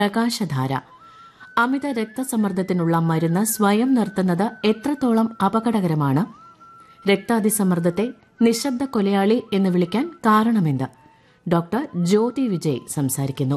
പ്രകാശധാര അമിത രക്തസമ്മർദ്ദത്തിനുള്ള മരുന്ന് സ്വയം നിർത്തുന്നത് എത്രത്തോളം അപകടകരമാണ് രക്താതിസമ്മർദ്ദത്തെ നിശബ്ദ കൊലയാളി എന്ന് വിളിക്കാൻ കാരണമെന്ത് ഡോക്ടർ ജ്യോതി വിജയ് സംസാരിക്കുന്നു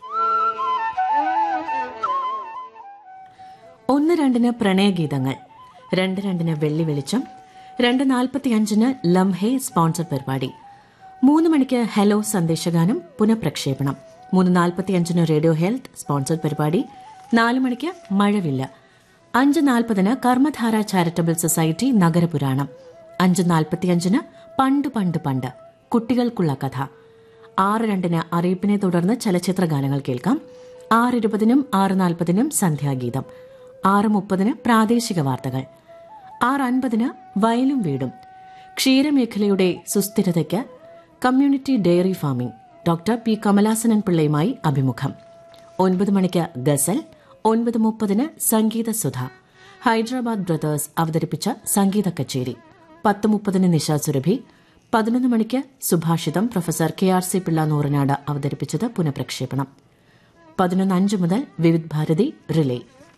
ഒന്ന് രണ്ടിന് പ്രണയഗീതങ്ങൾ രണ്ട് രണ്ടിന് വെള്ളി വെളിച്ചം രണ്ട് നാൽപ്പത്തിയഞ്ചിന് ലംഹെ സ്പോൺസർ പരിപാടി മൂന്ന് മണിക്ക് ഹലോ സന്ദേശഗാനം പുനഃപ്രക്ഷേപണം മൂന്ന് നാൽപ്പത്തിയഞ്ചിന് റേഡിയോ ഹെൽത്ത് സ്പോൺസർ പരിപാടി നാല് മണിക്ക് മഴവില്ല അഞ്ച് നാൽപ്പതിന് കർമ്മധാര ചാരിറ്റബിൾ സൊസൈറ്റി നഗരപുരാണം അഞ്ച് നാൽപ്പത്തിയഞ്ചിന് പണ്ട് പണ്ട് പണ്ട് കുട്ടികൾക്കുള്ള കഥ ആറ് രണ്ടിന് അറിയിപ്പിനെ തുടർന്ന് ചലച്ചിത്ര ഗാനങ്ങൾ കേൾക്കാം ആറ് ഇരുപതിനും ആറ് നാൽപ്പതിനും സന്ധ്യാഗീതം ആറ് മുപ്പതിന് പ്രാദേശിക വാർത്തകൾ ആറ് അൻപതിന് വയലും വീടും ക്ഷീരമേഖലയുടെ സുസ്ഥിരതയ്ക്ക് community dairy farming doctor P Kamalasanan പിള്ളയുമായി അഭിമുഖം ഒൻപത് മണിക്ക് ഗസൽ ഒൻപത് മുപ്പതിന് സംഗീത സുധ ഹൈദരാബാദ് ബ്രദേഴ്സ് അവതരിപ്പിച്ച സംഗീത കച്ചേരി പത്ത് മുപ്പതിന് നിശ സുരഭി പതിനൊന്ന് മണിക്ക് Subhashitam professor K R C Pillai Nooranad അവതരിപ്പിച്ചത് പുനഃപ്രക്ഷേപണം പതിനൊന്ന് അഞ്ച് മുതൽ വിവിധ് ഭാരതി റിലേ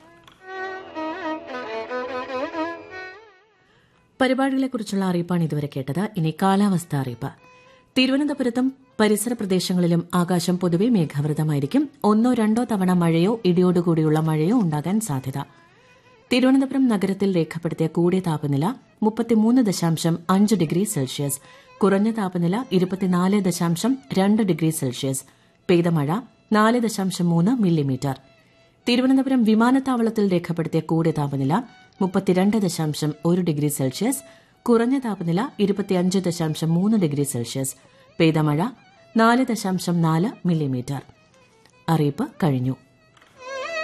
പരിപാടികളെക്കുറിച്ചുള്ള അറിയിപ്പാണ് ഇതുവരെ കേട്ടത് ഇനി കാലാവസ്ഥ അറിയിപ്പ് തിരുവനന്തപുരത്തും പരിസര പ്രദേശങ്ങളിലും ആകാശം പൊതുവെ മേഘാവൃതമായിരിക്കും ഒന്നോ രണ്ടോ തവണ മഴയോ ഇടിയോടുകൂടിയുള്ള മഴയോ ഉണ്ടാകാൻ സാധ്യത തിരുവനന്തപുരം നഗരത്തിൽ രേഖപ്പെടുത്തിയ കൂടിയ താപനില മുപ്പത്തിമൂന്ന് ദശാംശം അഞ്ച് ഡിഗ്രി സെൽഷ്യസ് കുറഞ്ഞ താപനില ഇരുപത്തിനാല് ദശാംശം രണ്ട് ഡിഗ്രി സെൽഷ്യസ് പെയ്ത മഴ നാല് ദശാംശം മൂന്ന് മില്ലിമീറ്റർ തിരുവനന്തപുരം വിമാനത്താവളത്തിൽ രേഖപ്പെടുത്തിയ കൂടിയ താപനില മുപ്പത്തിരണ്ട് ദശാംശം ഒരു ഡിഗ്രി സെൽഷ്യസ് കുറഞ്ഞ താപനില ഇരുപത്തിയഞ്ച് ദശാംശം മൂന്ന് ഡിഗ്രി സെൽഷ്യസ് പെയ്ത മഴ നാല് ദശാംശം നാല് മില്ലിമീറ്റർ അറിയിപ്പ് കഴിഞ്ഞു